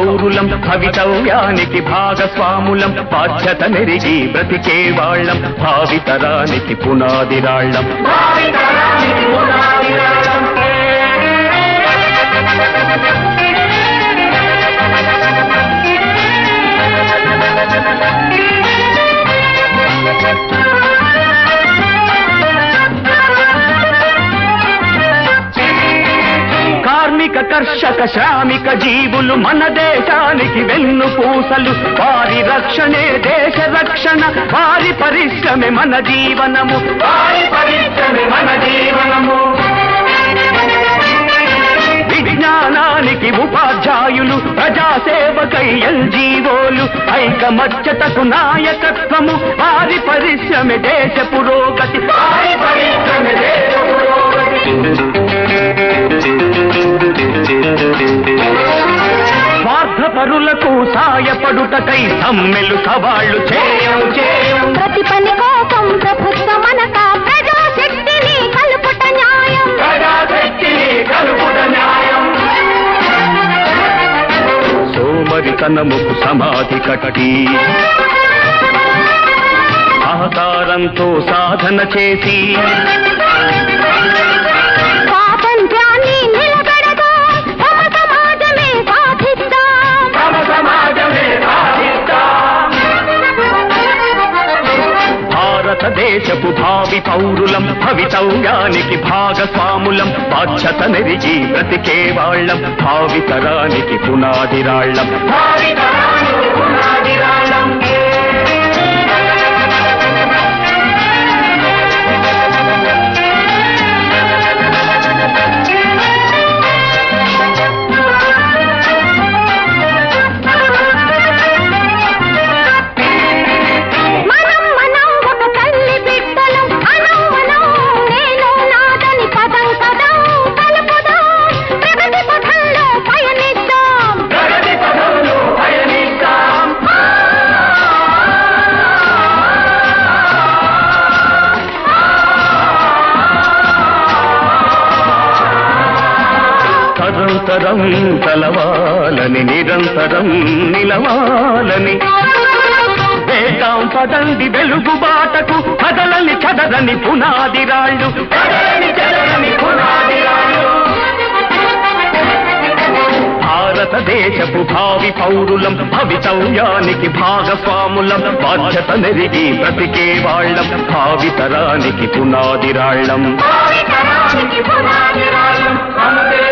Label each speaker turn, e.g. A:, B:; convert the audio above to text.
A: పౌరులం భవితవ్యానికి భాగస్వాములం బాధ్యత నెరిగి బ్రతికే వాళ్ళం భావితరానికి పునాదిరాళ్ళం కార్మిక కర్షక శ్రామిక జీవులు మన దేశానికి వెన్ను పూసలు వారి రక్షణే దేశ రక్షణ వారి పరిశ్రమే మన జీవనము వారి పరిశ్రమే మన జీవనము విజ్ఞానానికి ఉపాధ్యాయులు ప్రజాసేవకై ఎల్జీవోలు ఐకమత్యతకు నాయకత్వము వారి పరిశ్రమ దేశ పురోగతి వారి పరిశ్రమ దేశ పురోగతి స్వార్థపరులకు సాయపడుటకై సమ్మెలు సవాళ్లు చేయం చేయం
B: ప్రతి పని కోసం ప్రభుత్వమనక ప్రజాశక్తిని కలుపుట న్యాయం
A: ప్రజాశక్తిని కలుపుట న్యాయం సోమరితనముకు సమాధి కట్టి సహకారంతో సాధన చేసి
B: స్వాతంత్ర్యాన్ని నిలబెడదాం తమ సమాజమే సాధిద్దాం
A: తమ సమాజమే సాధిద్దాం. భారతదేశపు భావి పౌరులం భవితవ్యానికి భాగస్వాములం బాధ్యత నెరిగి బ్రతికే వాళ్ళం భావితరానికి పునాదిరాళ్ళం భావితరానికి పునాదిరాళ్ళం
B: మనం మనం ఒక తల్లి బిడ్డలం మనం మనం నేను నాదని పదం పదం కలుపుదాం ప్రగతి పథంలో పయనిద్దాం
A: ప్రగతి పదంలో పయనిస్తాం తరం తరం తలవాలని నిరంతరం నిలవాలని వేదాం పదండి వెలుగు బాటకు కదలని చదరని పునాది రాళ్ళు కదలని చదరని పునాది రాళ్ళు భారతదేశపు భావి పౌరులం భవితవ్యానికి భాగస్వాములం బాధ్యత నెరిగి బ్రతికే వాళ్ళం భావితరానికి పునాదిరాళ్ళం
B: భావితరానికి పునాది రాళ్ళం.
A: మన